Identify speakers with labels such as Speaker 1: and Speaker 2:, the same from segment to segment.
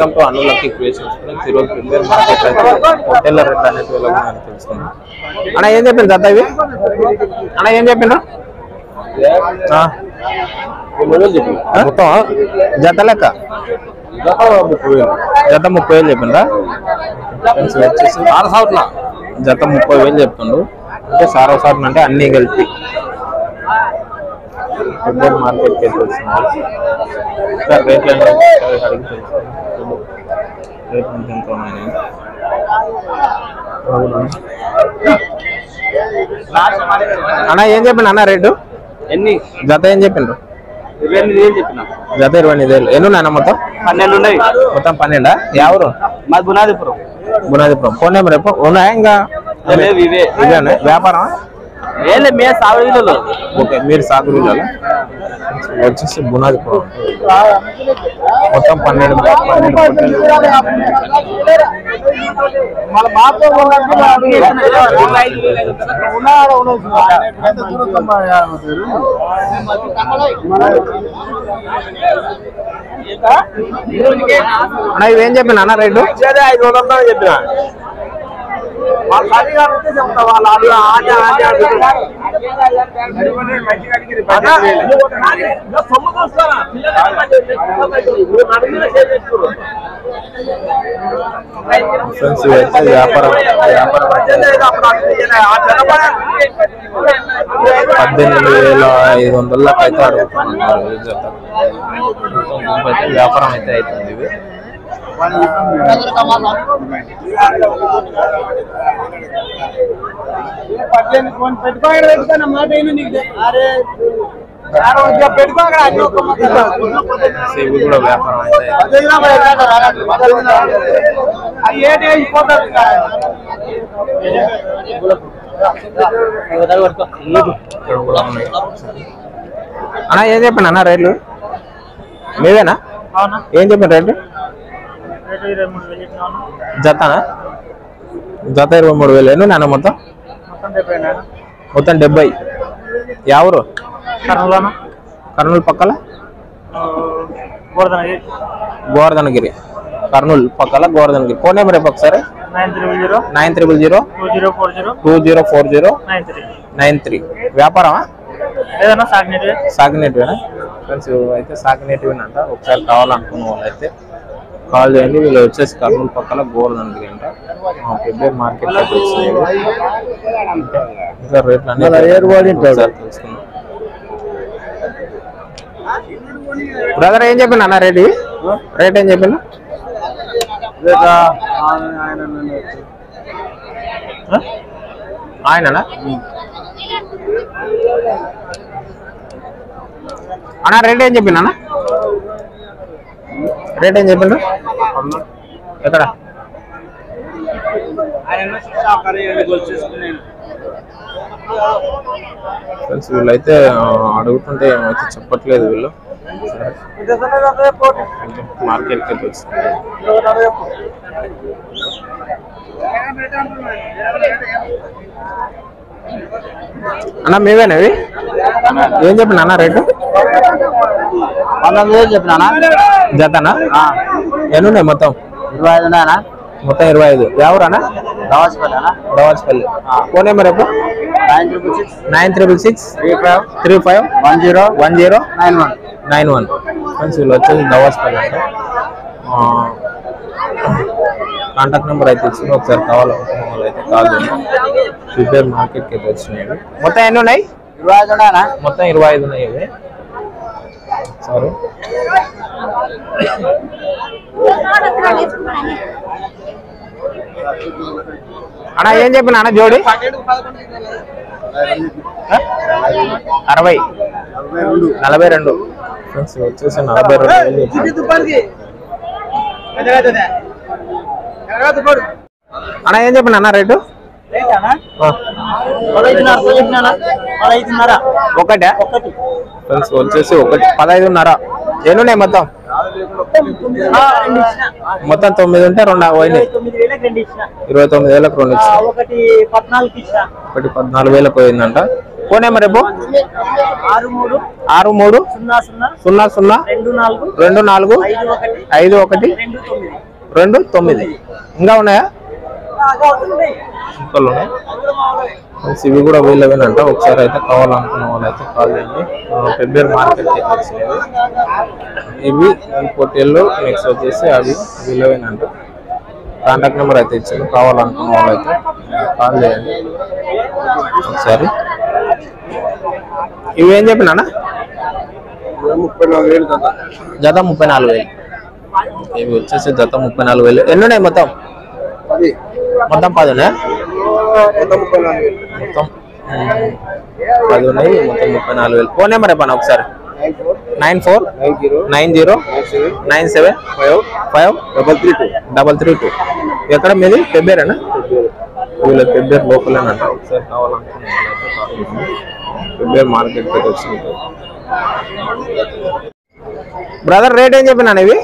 Speaker 1: Welcome to అనులకి creations friends ఈరోజు prepare market అయితే హోటల్ రేట్ అనేది వెళ్ళగా అని తెలుసుకుందాం అన్న ఏం చెప్పింది జత ఇవి అన్న ఏం చెప్పిండ్రు ఆ. మొత్తం జత లెక్క జత ముప్పై వేలు చెప్పిండ్రా ఫ్రెండ్స్ వచ్చేసి జత ముప్పై వేలు చెప్తుండ్రు అంటే సారో సార్ అంటే అన్ని కలిపి ఫుట్బాల్ మార్కెట్ కి వస్తున్నారు సార్ రేట్లు ఎంత అడిగి తెలుసుకుందాం. రేట్లు ఎంత ఎంత ఉన్నాయి అన్న ఏం చెప్పిండు అన్న రేటు
Speaker 2: ఎన్ని
Speaker 1: జత ఏం చెప్పిండ్రు
Speaker 2: ఇరవై ఎనిమిది వేలు చెప్పిన
Speaker 1: జత ఇరవై ఎనిమిది వేలు ఎన్ని ఉన్నాయన్న మొత్తం
Speaker 2: పన్నెండు ఉన్నాయి
Speaker 1: మొత్తం పన్నెండా ఎవరు
Speaker 2: మాది బునాదిపురం
Speaker 1: గుణాదిపురం ఫోన్ నెంబర్ ఎప్పుడు ఉన్నాయా ఇంకా
Speaker 2: లేవు ఇవే
Speaker 1: ఇవేనా వ్యాపారం
Speaker 2: వేలే మే సాగు వీళ్ళు
Speaker 1: ఓకే మీరు సాగు వీళ్ళాలా? వచ్చేసి బునాదిపురం మొత్తం పన్నెండు పన్నెండు పొట్టేలు. అన్న ఇవేం చెప్పిన అన్న రేటు
Speaker 2: ఐదు వందలు చెప్పిన
Speaker 1: ఫ్రెండ్స్ ఇవైతే వ్యాపారం వ్యాపారం పద్దెనిమిది వేల ఐదు వందల అయితే అడుగుతున్నారు ఈ జత మొత్తం అయితే వ్యాపారం అయితే అవుతుంది ఇవి సో ఇవి కూడా వ్యాపారం అయితే అవుతుంది. ఇక్కడ కూడా ఉన్నాయి అన్న ఏం చెప్పండి అన్న రేట్లు మీవేనా ఏం చెప్పండి రేట్లు జతనా జత ఇరవై మూడు వేలు ఎన్ని నాన్న మొత్తం మొత్తం డెబ్బై ఎవరు కర్నూలు పక్కల గోవర్ధనగిరి కర్నూలు పక్కల గోవర్ధనగిరి ఫోన్ నెంబర్ రేపు ఒకసారి
Speaker 2: nine triple zero
Speaker 1: nine triple zero
Speaker 2: two zero four zero
Speaker 1: two zero four zero
Speaker 2: nine three
Speaker 1: nine three వ్యాపారమా
Speaker 2: ఏదన్నా సాగినట్టు
Speaker 1: సాగినేటివేనా ఫ్రెండ్స్ అయితే సాగినేటివేనంట ఒకసారి కావాలనుకున్న వాళ్ళు అయితే కాల్ చేయండి వీళ్ళు వచ్చేసి కర్నూలు పక్కల గోవర్ధనగిరి అంట ఫిబ్రవరి మార్కెట్ ఇంకా రేట్లు అన్ని ఒకసారి తెలుసుకుందాం బ్రదర్ ఏం చెప్పిండు అన్న రేట్ ఇవి? రేట్ ఏం చెప్పిండు ఆ? ఆయననా అన్న రేట్ ఏం చెప్పిండు అన్న రేట్ ఏం చెప్పిండు ఎక్కడ ఫ్రెండ్స్ వీళ్ళైతే ఆ, అడుగుతుంటే ఏమైతే చెప్పట్లేదు వీళ్ళు మార్కెట్కి అయితే వచ్చింది అన్న మీవేనా ఇవి ఏం చెప్పిన అన్న రేటు
Speaker 2: పంతొమ్మిది వేలు చెప్పినా
Speaker 1: జతనా ఎన్ని ఉన్నాయి మొత్తం
Speaker 2: ఇరవై ఐదు ఉన్నాయనా
Speaker 1: మొత్తం ఇరవై ఐదు ఎవరన్నా
Speaker 2: రావాల్సిపోయానా
Speaker 1: దవాజ్పల్లి ఫోన్ నెంబర్ ఎప్పుడు
Speaker 2: nine triple six
Speaker 1: nine triple six
Speaker 2: three five
Speaker 1: three five
Speaker 2: one zero
Speaker 1: one zero
Speaker 2: nine one
Speaker 1: nine one friends వీళ్ళు వచ్చేసి దవాజ్పల్లి అంటే కాంటాక్ట్ నెంబర్ అయితే ఇచ్చింది ఒకసారి కావాలనుకున్న వాళ్ళు అయితే కాల్ చేయండి ప్రిపేర్ మార్కెట్కి అయితే వచ్చినాయి ఇవి. మొత్తం ఎన్ని ఉన్నాయి
Speaker 2: ఇరవై ఐదు ఉన్నాయనా
Speaker 1: మొత్తం ఇరవై ఐదు ఉన్నాయి ఇవి సారీ అన్న ఏం చెప్పిన అన్న జోడి ఆ? అరవై నలభై రెండు ఫ్రెండ్స్ వచ్చేసి నలభై రెండు వేలు చెప్పాను. అన్న ఏం చెప్పిన అన్న రేటు ఆ. ఒకటే ఫ్రెండ్స్ వచ్చేసి ఒకటి పదహైదున్నర ఎన్ని ఉన్నాయి మొత్తం మొత్తం తొమ్మిది ఉంటే రెండు పోయినాయి ఇరవై తొమ్మిది వేలకు రెండు ఇచ్చిన
Speaker 2: ఒకటి పద్నాలుగు ఇచ్చిన
Speaker 1: ఒకటి పద్నాలుగు వేలకు పోయిందంట ఫోన్ నెంబర్ రేపు
Speaker 3: ఆరు మూడు
Speaker 1: ఆరు మూడు
Speaker 3: సున్నా సున్నా
Speaker 1: సున్నా సున్నా
Speaker 3: రెండు నాలుగు
Speaker 1: రెండు నాలుగు
Speaker 3: ఐదు ఒకటి
Speaker 1: ఐదు ఒకటి
Speaker 3: రెండు తొమ్మిది
Speaker 1: రెండు తొమ్మిది ఇంకా ఉన్నాయా ఇంకోళ్ళు ఉన్నాయి ఫ్రెండ్స్ ఇవి కూడా వీళ్ళవేనంట ఒకసారి అయితే కావాలనుకున్న వాళ్ళు అయితే కాల్ చేయండి ఫిబ్రవరి మార్కెట్ వచ్చినవి ఇవి ఈ పొట్టేళ్ళు నెక్స్ట్ వచ్చేసి అవి వీళ్ళవేనంట కాంటాక్ట్ నెంబర్ అయితే ఇచ్చాను కావాలనుకున్న వాళ్ళు అయితే కాల్ చేయండి ఒకసారి ఇవి ఏం చెప్పినా
Speaker 2: ముప్పై నాలుగు వేలు కదా
Speaker 1: జత ముప్పై నాలుగు వేలు ఇవి వచ్చేసి జత ముప్పై నాలుగు వేలు ఎన్ని ఉన్నాయి మొత్తం
Speaker 2: అది
Speaker 1: మొత్తం పది ఉన్నాయా
Speaker 2: మొత్తం ముప్పై నాలుగు వేలు
Speaker 1: మొత్తం ఉమ్, పది ఉన్నాయి మొత్తం ముప్పై నాలుగు వేలు ఫోన్ నెంబర్ చెప్పండి ఒకసారి
Speaker 2: nine four
Speaker 1: nine four
Speaker 2: nine zero
Speaker 1: nine zero
Speaker 2: nine
Speaker 1: nine
Speaker 2: seven
Speaker 1: seven
Speaker 2: five
Speaker 1: five
Speaker 2: double three two
Speaker 1: double three two ఎక్కడ మీది పెబ్బేరేనా వీళ్ళ పెబ్బేరు లోపలేనంట ఒకసారి కావాలనుకున్నాను పెబ్బేరు మార్కెట్ దగ్గర వచ్చింది బ్రదర్ రేట్ ఏం చెప్పినాను ఇవి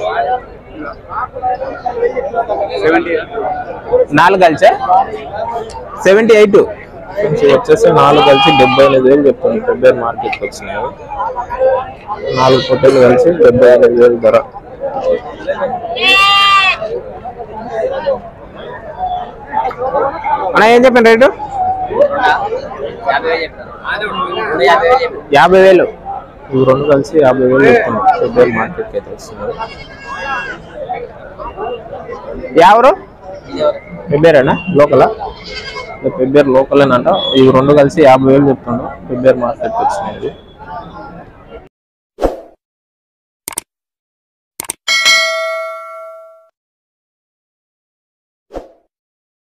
Speaker 2: సెవెంటీ
Speaker 1: నాలుగు కలిసే సెవెంటీ ఎయిట్ వచ్చేసి నాలుగు కలిసి డెబ్బై ఎనిమిది వేలు చెప్తుంది ఫిబ్రవరి మార్కెట్కి వచ్చినాయి నాలుగు పొట్టేలు కలిసి డెబ్బై ఎనిమిది వేలు ధర అన్న ఏం చెప్పండి రేటు యాభై వేలు ఇవి రెండు కలిసి యాభై వేలు చెప్తుంది ఫిబ్రవరి మార్కెట్కి అయితే వస్తున్నారు ఎవరు ఫిబ్రవరినా లోకలా ఫిబ్రవరి లోకలేనంట ఇవి రెండు కలిసి యాభై వేలు చెప్తుండ్రు ఫిబ్రవరి మార్కెట్కి వచ్చినాయి ఇవి.